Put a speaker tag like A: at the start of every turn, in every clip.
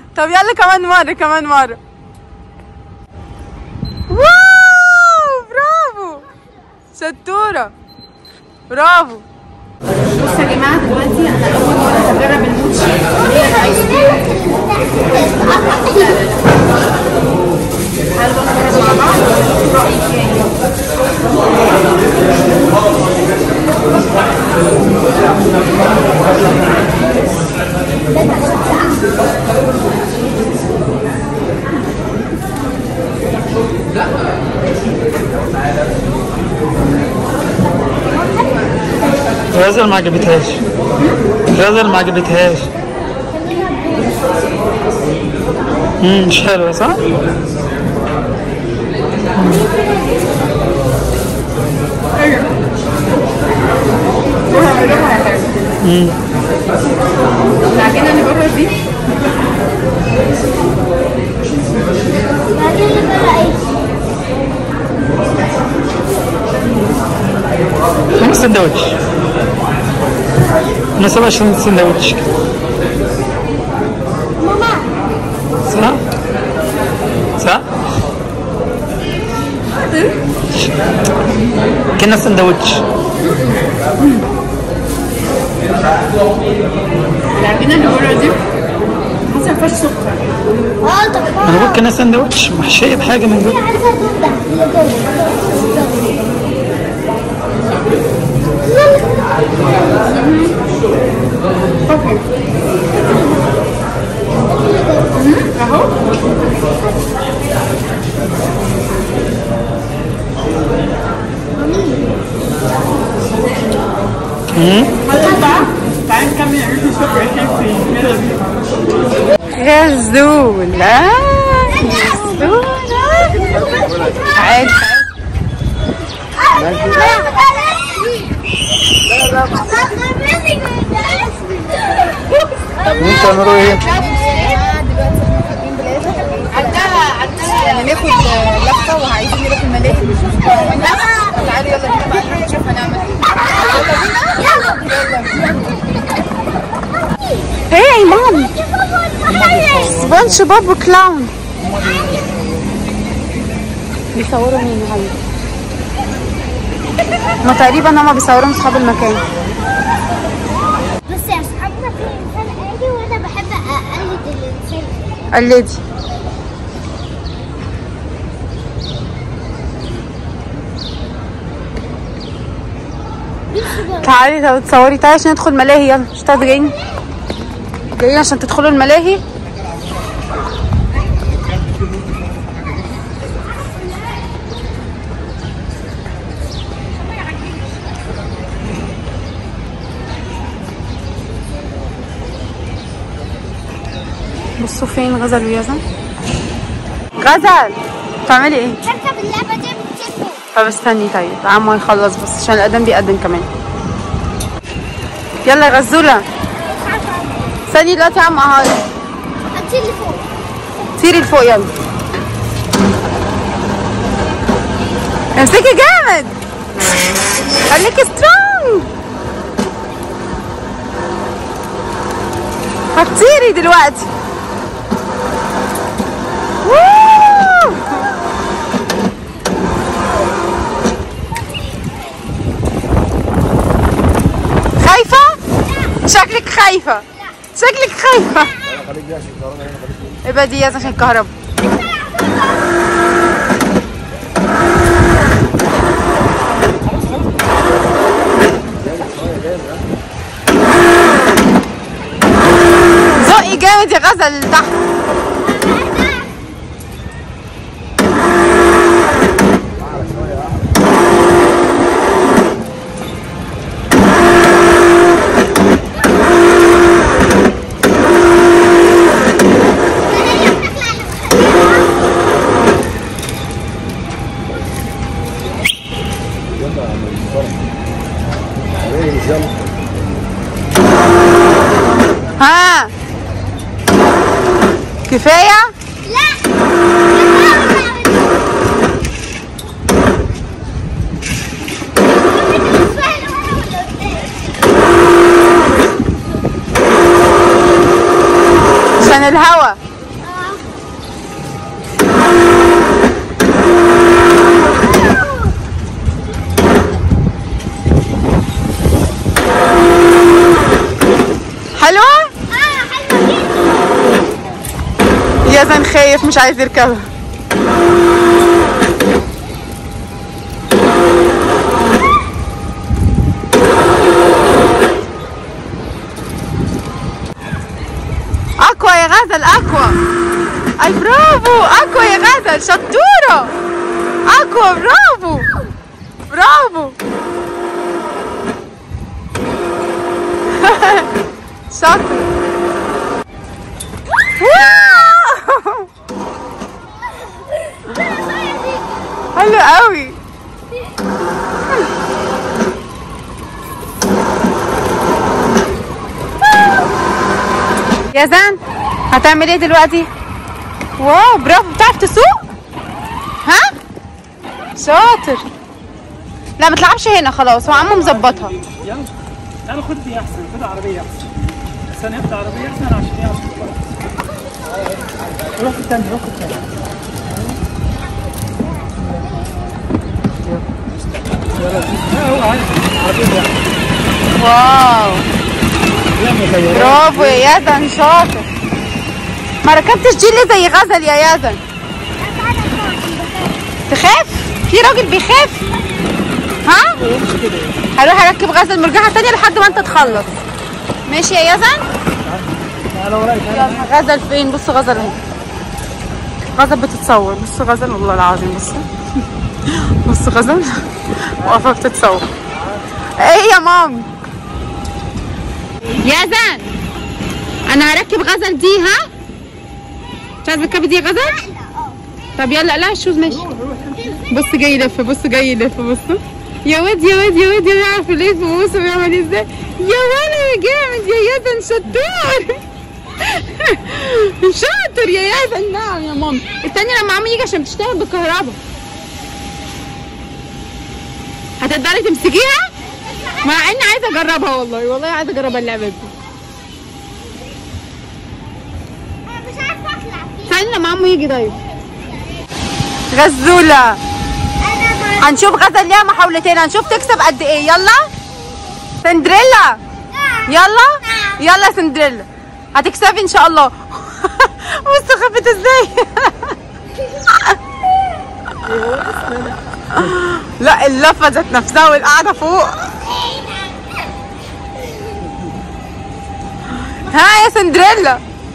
A: طب يلا كمان مرة كمان مرة واو برافو شطورة برافو
B: بصوا يا جماعه دلوقتي انا اول مره هجرب الموتشي اللي هي الايس كريم تعالوا بقى نجرب مع بعض ونشوف رايي فيها ايه
C: غزل ما عجبتهاش غزل ما عجبتهاش امم مش حلوة صح؟
B: العجينه اللي بره دي
C: هناك سندوتش انا 27 سندوتش صح؟ صح؟ كنا سندوتش
B: العجينه اللي بره دي حاسه ما فيهاش سكر
D: اه طب
C: انا بقول كنا سندوتش محشية بحاجة من جوه
D: عايزه تبدا
B: اهو هلا بقى تعالى نكمل عيش السكر الحين يلا بينا
A: غزولة غزولة عادي
C: مين تعملوا ايه؟
B: يعني ناخد لفه وعايزين نروح الملاهي نشوف تعالوا يلا بينا بقى نشوف هنعمل
A: هي مام سبونج بوب وكلاون بيصوروا مين يا حبيبي؟ ما تقريبا هما بيصوروا اصحاب المكان
D: بص يا اصحابنا في انسان آلي وانا بحب اقلد الانسان
A: قلدي تعالي طب تصوري تعالي عشان ندخل ملاهي يلا مش انتوا جايين جايين عشان تدخلوا الملاهي بصوا فين غزل ويزن غزل بتعملي ايه؟
D: بركب اللعبه دي بالتليفون
A: طب استني طيب عمو يخلص بس عشان القدم بيقدم كمان يلا يا غزولة استني دلوقتي يا عم اهو
D: التليفون
A: طيري لفوق يلا امسكي جامد خليكي سترونج هتطيري دلوقتي ووو! خايفة؟ شكلك خايفة شكلك خايفة يبقى دي ياز عشان الكهرباء زقي جامد يا غزل تحت ها كفايه عشان الهوا يزن خايف مش عايز يركبها اقوى يا غزل اقوى اي برافو اقوى يا غزل شطوره اقوى برافو برافو شاطر واو حلو قوي يا زان هتعمل ايه دلوقتي واو برافو بتعرف تسوق ها شاطر لا ما تلعبش هنا خلاص هو عمو مظبطها
C: يلا تعالوا خد دي احسن خد عربيه احسن استنى اخد عربيه احسن عشان يعرف روح الثاني روح الثاني يلا هو عايز عربيه
A: واو
C: لا مغيرات
A: برافو يا يزن شاطر ما ركبتش جيلي زي غزل يا يزن تخاف في راجل بيخاف ها
C: يمشي كده
A: هروح اركب غزل مرجحه تانية لحد ما انت تخلص ماشي يا يزن
C: تعالى ورايا تعالى
A: يلا غزل فين بص غزل اهي غزل بتتصور بص غزل والله العظيم بص بص غزل واقفه بتتصور ايه يا مام يا زن انا هركب غزل دي ها مش عايز تركبي دي يا غزل طب يلا لا الشوز ماشي بص جاي يلف بص جاي يلف بص يا واد يا واد يا واد يا بيعرف يلف بص بيعمل ازاي يا ولا جامد يا يزن شطور شاطر يا يزن نعم يا ماما استني لما عمي يجي عشان بتشتغل بالكهرباء هتقدري تمسكيها مع اني عايزه اجربها والله والله عايزه اجرب اللعبه دي
D: انا مش عارفه اطلع فيه
A: استني لما عمو يجي طيب غزوله
D: انا ما
A: هنشوف غزل ليها محاولتين هنشوف تكسب قد ايه يلا سندريلا يلا يلا سندريلا هتكسبي ان شاء الله بص خفت ازاي لا اللفه ذات نفسها والقعده فوق ها يا سندريلا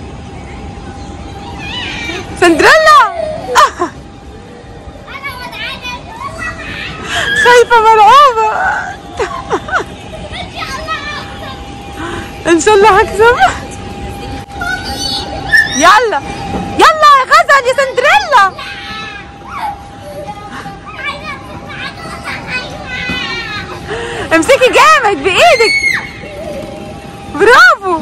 A: سندريلا
D: انا وضعانه
A: خايفه مرعوبه
D: ان شاء الله
A: ان شاء الله
D: هكسب
A: هكسب يلا يلا يا غزل يا سندريلا امسكي جامد بايدك برافو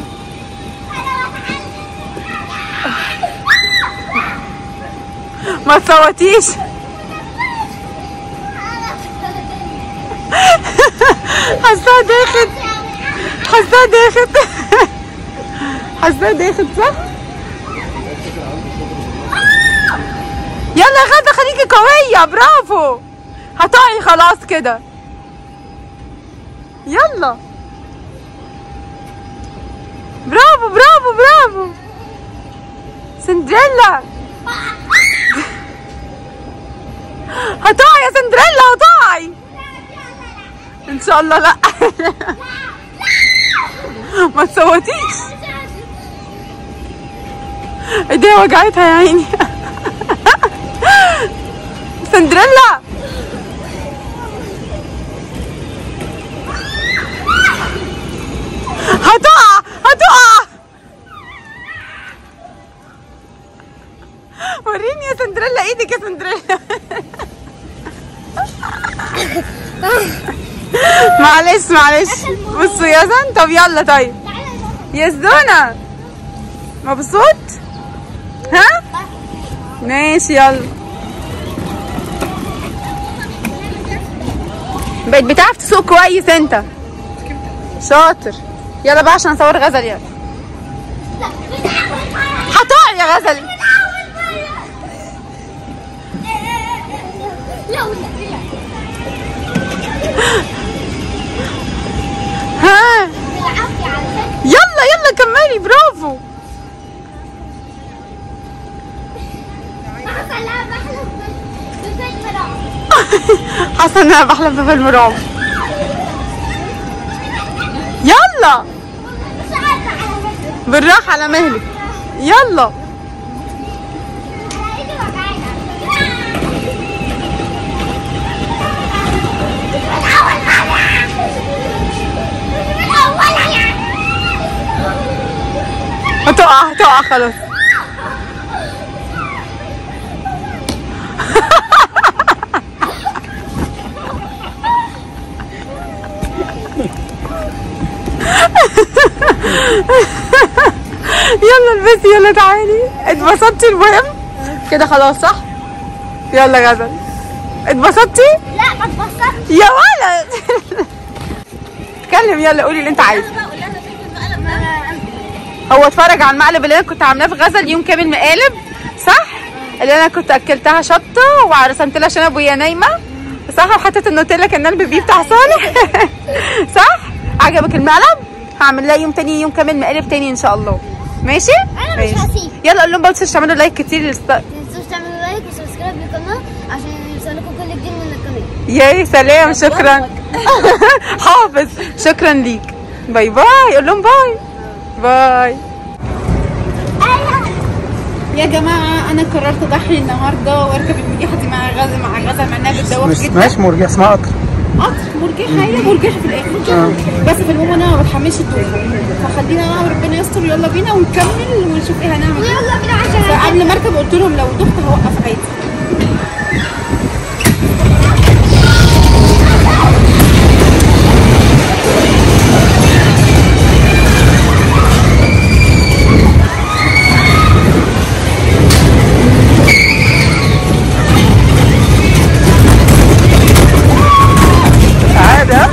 A: ما تصوتيش حاساها داخل حاساها داخل حاساها داخل صح يلا يا غدا خليكي قوية برافو هتقعي خلاص كده يلا برافو برافو برافو سندريلا هتقعي يا سندريلا هتقعي ان شاء الله لا ما تصوتيش ايديها وجعتها يا عيني سندريلا هتقع هتقع وريني يا سندريلا ايدك يا سندريلا معلش معلش بصوا يا زن طب يلا طيب يا زونة مبسوط ها ماشي يلا بقيت بتعرف تسوق كويس انت شاطر يلا بقى عشان اصور غزل يلا هتقع يا غزل
D: لا لا
A: ها
D: بالعافيه على فكره
A: يلا يلا كملي برافو حاسه ان انا بحلم في فيلم رعب يلا
D: مش عارفة على فكرة
A: بالراحه على مهلك يلا
D: أنا إيدي وجعانة من أول مرة من أولها
A: هتقع هتقع خلاص يلا البسي يلا تعالي اتبسطتي المهم كده خلاص صح يلا غزل اتبسطتي
D: لا ما اتبسطتش
A: يا ولد اتكلم يلا قولي اللي انت عايزه
D: بقول لها شوف المقلب ده
A: هو اتفرج على المقلب اللي انا كنت عاملاه في غزل يوم كامل مقالب صح اللي انا كنت اكلتها شطه ورسمت لها شنب وهي نايمه صح وحطيت النوتيلا كان البيبي بتاع صالح صح عجبك المقلب هعمل لها يوم تاني يوم كامل مقالب تاني ان شاء الله ماشي
D: أنا مش
A: ماشي.
D: هسيب.
A: يلا قول لهم بقى متنسوش تعملوا لايك كتير للست...
D: ما تنسوش تعملوا لايك وسبسكرايب للقناة عشان يوصلكم كل جديد من القناة
A: ياي سلام شكرا حافظ شكرا ليك باي باي قول لهم باي باي يا جماعة أنا قررت أضحي النهاردة وأركب المرجحة دي مع غزة مع غزة مع إنها بتدوخ
C: مش
A: جدا
C: مش مرجع اسمها قطر
A: قطر مرجحة هي مرجحة في الآخر بس في العموم أنا ما بتحملش الدوخة فخلينا بقى وربنا يستر يلا بينا ونكمل ونشوف إيه هنعمل
D: ويلا بينا عشان
A: فقبل ما أركب قلت لهم لو دخت هوقف عادي
C: عادة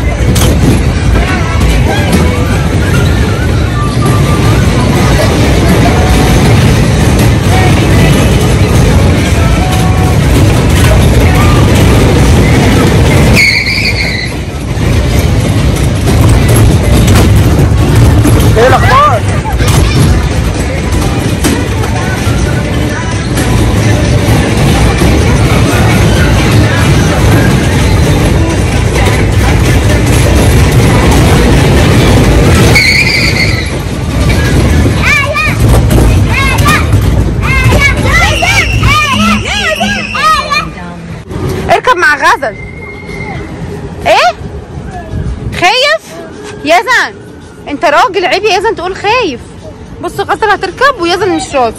C: ايه الاخبار؟
A: اركب مع غزل ايه خايف يزن انت راجل عيب يا يزن تقول خايف بص غزل هتركب ويزن مش راضي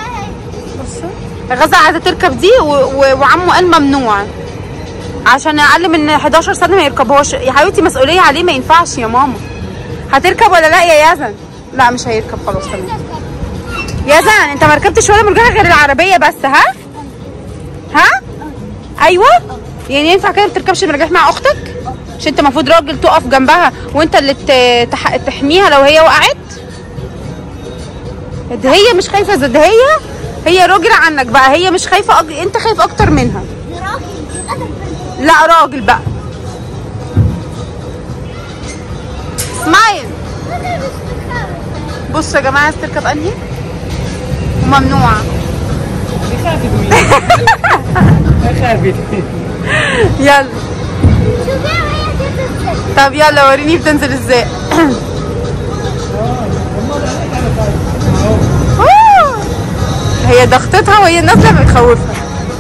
A: غزل عايزه تركب دي و... و... وعمه قال ممنوع عشان اقل من 11 سنه ما يركبهاش يا حبيبتي مسؤوليه عليه ما ينفعش يا ماما هتركب ولا لا يا يزن لا مش هيركب خلاص تمام يزن انت ما ركبتش ولا مرجحه غير العربيه بس ها ها ايوه يعني ينفع كده ما تركبش المراجيح مع اختك مش انت المفروض راجل تقف جنبها وانت اللي ت- تح... تحميها لو هي وقعت ده هي مش خايفه زي ده هي هي راجل عنك بقى هي مش خايفه أج... انت خايف اكتر منها لا راجل بقى سمايل بصوا يا جماعه عايز تركب انهي وممنوعه
C: دي خافت مني خافت
A: يلا طب يلا وريني بتنزل ازاي أوه. هي ضغطتها وهي نازله بتخوفها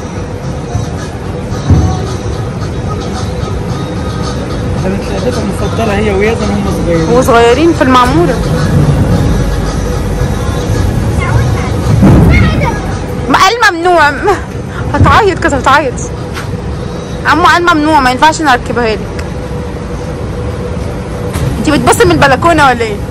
C: كانت لعبتها المفضلة هي ويزن هم صغيرين
A: وصغيرين في المعموره ما قال ممنوع هتعيط كده هتعيط عمو قال ممنوع ما ينفعش نركبها لك انت بتبصي من البلكونه ولا ايه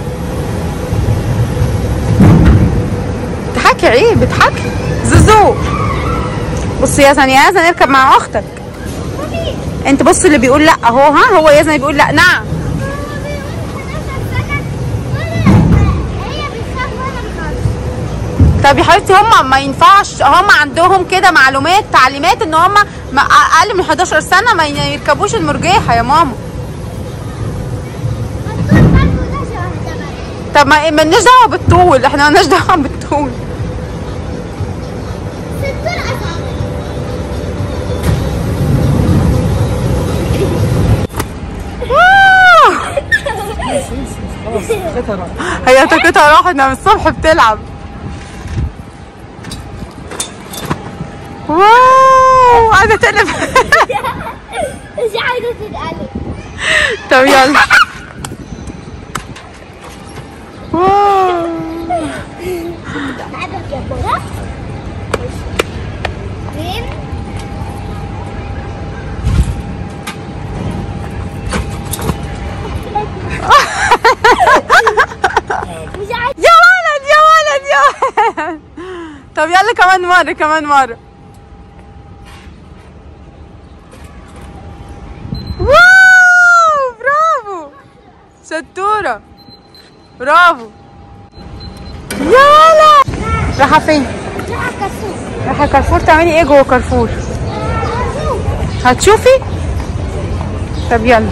A: بتضحكي عيب بتضحكي زوزو بصي يا يزن يا يزن اركب مع اختك انت بص اللي بيقول لا اهو ها هو يزن بيقول لا نعم طب يا حبيبتي هم ما ينفعش هم عندهم كده معلومات تعليمات ان هم ما- اقل من 11 سنه ما يركبوش المرجيحه يا ماما طب ما مالناش دعوه بالطول احنا مالناش دعوه بالطول خلاص هي طاقتها راحت من الصبح بتلعب واو عايزه تقلب
D: مش عايزة تتقلب
A: طب يلا واو
D: تعبك يا بابا مين؟ مش عايزة
A: يا ولد يا ولد يا ولد طب يلا كمان مرة كمان مرة واو برافو شطورة برافو يا ولد رايحة فين؟ رايحة كارفور تعملي ايه جوه كارفور؟ هتشوفي؟ طب يلا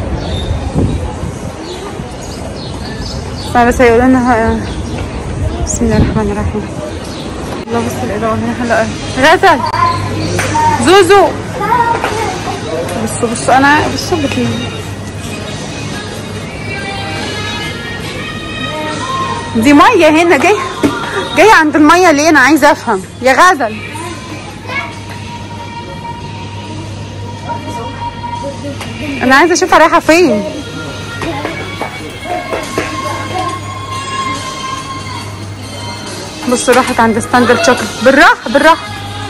A: استنى بس هيقولوا لنا بسم الله الرحمن الرحيم الله بص الإضاءة هنا حلقة غزل زوزو بصوا بصوا أنا بصوا بكي دي مية هنا جاية جاية عند المية ليه أنا عايزة أفهم يا غزل أنا عايزة أشوفها رايحة فين بص راحت عند ستاندرد شوكليت بالراحه بالراحه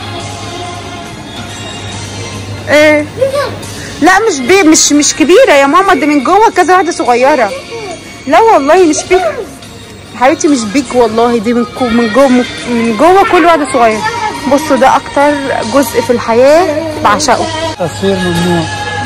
A: ايه لا مش بي مش مش كبيره يا ماما دي من جوه كذا واحده صغيره لا والله مش بيك حبيبتي مش بيك والله دي من كو من جوه من جوه كل واحده صغيره بصوا ده اكتر جزء في الحياه بعشقه
C: تصوير ممنوع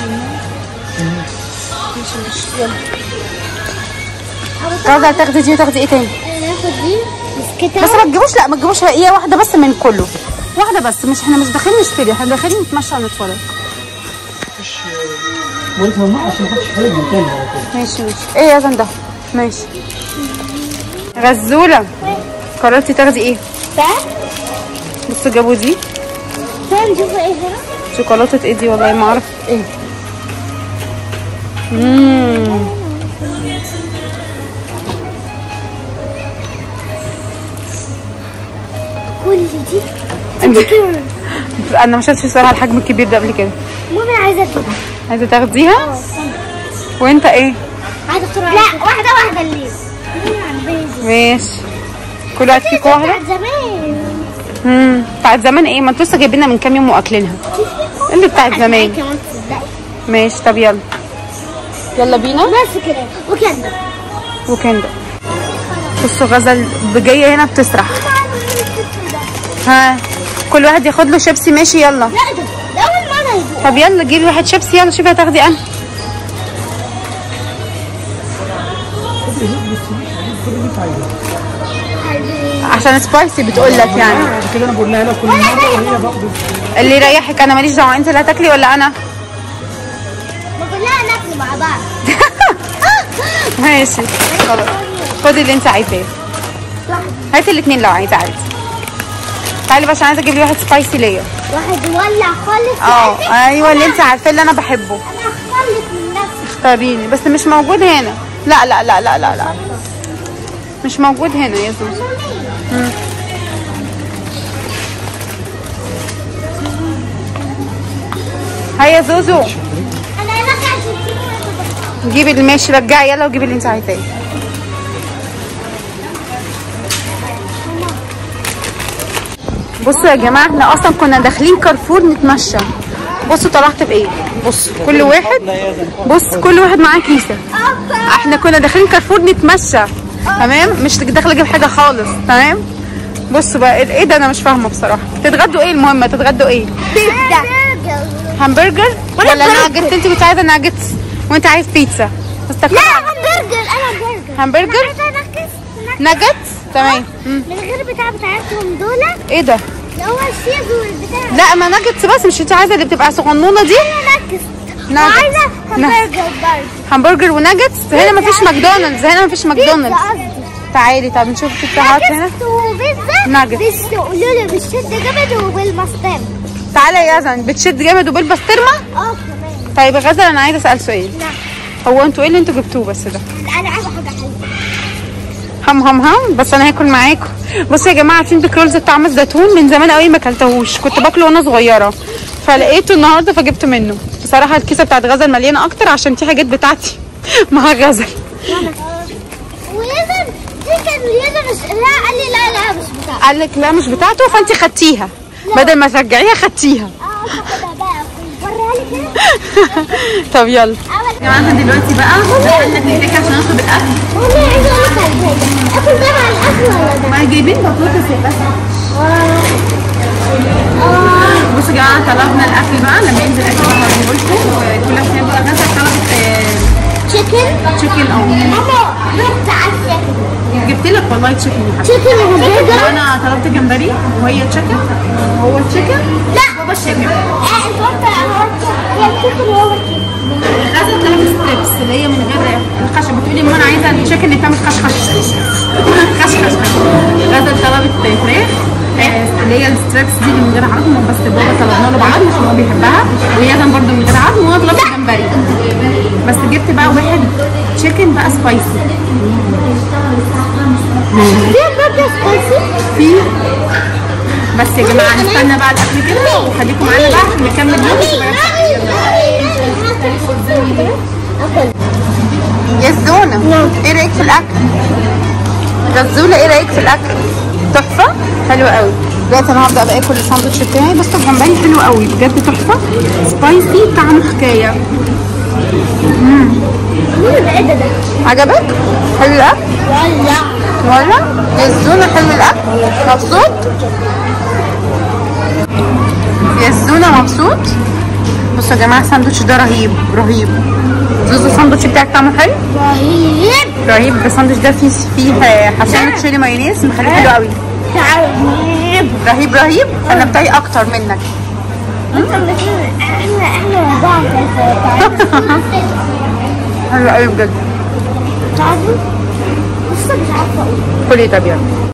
A: عاوزه تاخدي دي وتاخدي ايه تاني
D: ناخد دي مسكتها
A: بس ما تجيبوش لا ما تجيبوش هي واحده بس من كله واحده بس مش احنا مش داخلين نشتري احنا داخلين نتمشى ونتفرج
C: قلت ممنوع عشان محدش يحل المكان على طول
A: ماشي ماشي ايه يا زن ده ماشي غزوله قررتي تاخدي ايه
D: تعال
A: بصوا جابوا دي
D: تعال نشوف ايه هنا
A: شوكولاته ايه دي والله ما اعرف ايه امم
D: كل دي
A: انا ما شفتش الصراحه الحجم الكبير ده قبل كده
D: ماما عايزة تجيبها
A: عايزه تاخديها وانت ايه
D: عايزة اختار لا واحدة واحدة اللي
A: ماشي كل واحد فيكم واحده
D: بتاعت زمان
A: امم بتاعت زمان ايه ما انتوا لسه جايبينها من كام يوم واكلينها اللي بتاعت زمان
D: كمان تصدقي
A: ماشي طب يلا يلا بينا
D: بس كده وكده
A: وكندا بصوا غزل جايه هنا بتسرح ها كل واحد ياخد له شيبسي ماشي يلا
D: لا ده ده اول مرة يدوق
A: طب يلا جيبي واحد شيبسي يلا شوفي هتاخدي انا عشان سبايسي بتقول لك يعني
C: عشان كده انا بقول لها لا كل مره وهي باخده
A: اللي يريحك انا ماليش دعوه انت اللي هتاكلي ولا انا
D: ما كلها ناكل مع بعض
A: ماشي خلاص خدي اللي انت عايزاه هاتي الاثنين لو عايزه عادي تعالي بس عشان عايزه اجيب لي واحد سبايسي ليا
D: واحد ولع خالص
A: اه ايوه اللي انت عارفاه اللي انا بحبه
D: انا هخلص من نفسي
A: اختاريني بس مش موجود هنا لا لا لا لا لا لا مش موجود هنا يا زوزو مم. هيا زوزو
D: انا هناك عشان تيجي
A: جيبي اللي ماشي رجعي يلا وجيبي اللي انت عايزاه بصوا يا جماعه احنا اصلا كنا داخلين كارفور نتمشى بصوا طلعت بايه بص كل واحد بص كل واحد معاه كيسه احنا كنا داخلين كارفور نتمشى تمام مش داخله اجيب حاجه خالص تمام بصوا بقى ايه ده انا مش فاهمه بصراحه تتغدوا ايه المهم تتغدوا ايه
D: بيتزا
A: همبرجر ولا ناجتس انت كنت عايزه ناجتس وانت عايز بيتزا بس
D: لا
A: تاكل
D: همبرجر انا برجر
A: همبرجر
D: عايزة نكس
A: ناجتس تمام مم.
D: من غير بتاع بتاعتهم دول
A: ايه ده
D: اللي هو الشيز والبتاع
A: لا ما ناجتس بس مش انت عايزه اللي بتبقى صغنونه دي
D: انا نكس
A: ناجتس.
D: وعايزة همبرجر برضه
A: همبرجر وناجتس هنا مفيش ماكدونالدز هنا مفيش
D: بيتزا
A: ماكدونالدز
D: قصدي
A: تعالي طب نشوف البيتزا هات هنا
D: ناجتس وبيتزا
A: ناجتس.
D: بس قولوا لي بالشد جامد وبالمستم
A: تعالي يا يزن بتشد جامد وبالبسطرمه
D: اه كمان
A: طيب يا غزل انا عايزه اسال سؤال
D: لا
A: هو انتوا ايه اللي انتوا جبتوه بس ده
D: انا عايزه حاجه حلوه
A: هم هم هم بس انا هاكل معاكم بصوا يا جماعه عارفين بيك رولز بطعم الزيتون من زمان قوي ما اكلتهوش كنت باكله وانا صغيره فلقيته النهارده فجبت منه بصراحه الكيسه بتاعت غزل مليانه اكتر عشان دي حاجات بتاعتي مع غزل
D: ويزن دي كان يزن مش لا قال لي لا لا مش بتاعتي
A: قال لك لا مش بتاعته فانت خدتيها بدل ما ترجعيها خدتيها
D: اه هاخدها بقى وريها لي كده
A: طب يلا
D: اول
A: يا جماعه احنا دلوقتي بقى دخلنا النتيجه عشان نطلب الاكل
D: والله عايزه اقول لك على حاجه اكل ده مع الاكل ولا ده؟
A: ما جايبين بطاطس يا بس بصوا يا جماعه طلبنا الاكل بقى لما ينزل الاكل بقى هوريه لكم وكل واحد هيبقى غزل طلبت
D: تشيكن
A: تشيكن اه
D: ماما رحت على الشيكن
A: جبت لك والله تشيكن يا حبيبي
D: تشيكن وهمبرجر
A: انا طلبت جمبري وهي تشيكن هو تشيكن
D: لا
A: بابا تشيكن
D: اه انت قلت انا قلت هي التشيكن وهو التشيكن
A: غزل طلبت ستريبس اللي هي من غير الخشب بتقولي ما انا عايزه التشيكن اللي بتعمل خشخش خشخش غزل طلبت فراخ آه، اللي هي الستريبس دي اللي من غير عظم بس بابا طلبنا له بعظم عشان هو بيحبها ويزن برده من غير عظم وانا طلبت جمبري بس جبت بقى واحد تشيكن بقى سبايسي
D: دي برجر سبايسي
A: في بس يا جماعه نستنى بقى الاكل كده وخليكم معانا بقى عشان نكمل يوم يزونه ايه رايك في الاكل غزوله ايه رايك في الاكل تحفه حلو قوي دلوقتي انا هبدا بقى اكل الساندوتش بتاعي بس الجمبري حلو قوي بجد تحفه سبايسي طعمه حكايه
D: مين ده ايه ده ده؟
A: عجبك حلو الاكل
D: ولا
A: ولا يزونه حلو الاكل مبسوط يزونه مبسوط بصوا يا جماعه الساندوتش ده رهيب رهيب زوزو الساندوتش بتاعك طعمه حلو
D: رهيب
A: رهيب الساندوتش ده فيه فيه حشوه تشيلي مايونيز مخليه حلو قوي
D: رهيب
A: رهيب رهيب انا بتاعي اكتر منك
D: احنا احنا مع بعض
A: حلو قوي بجد
D: تعرفوا؟ لسه مش عارفه اقول
A: كلي طب يلا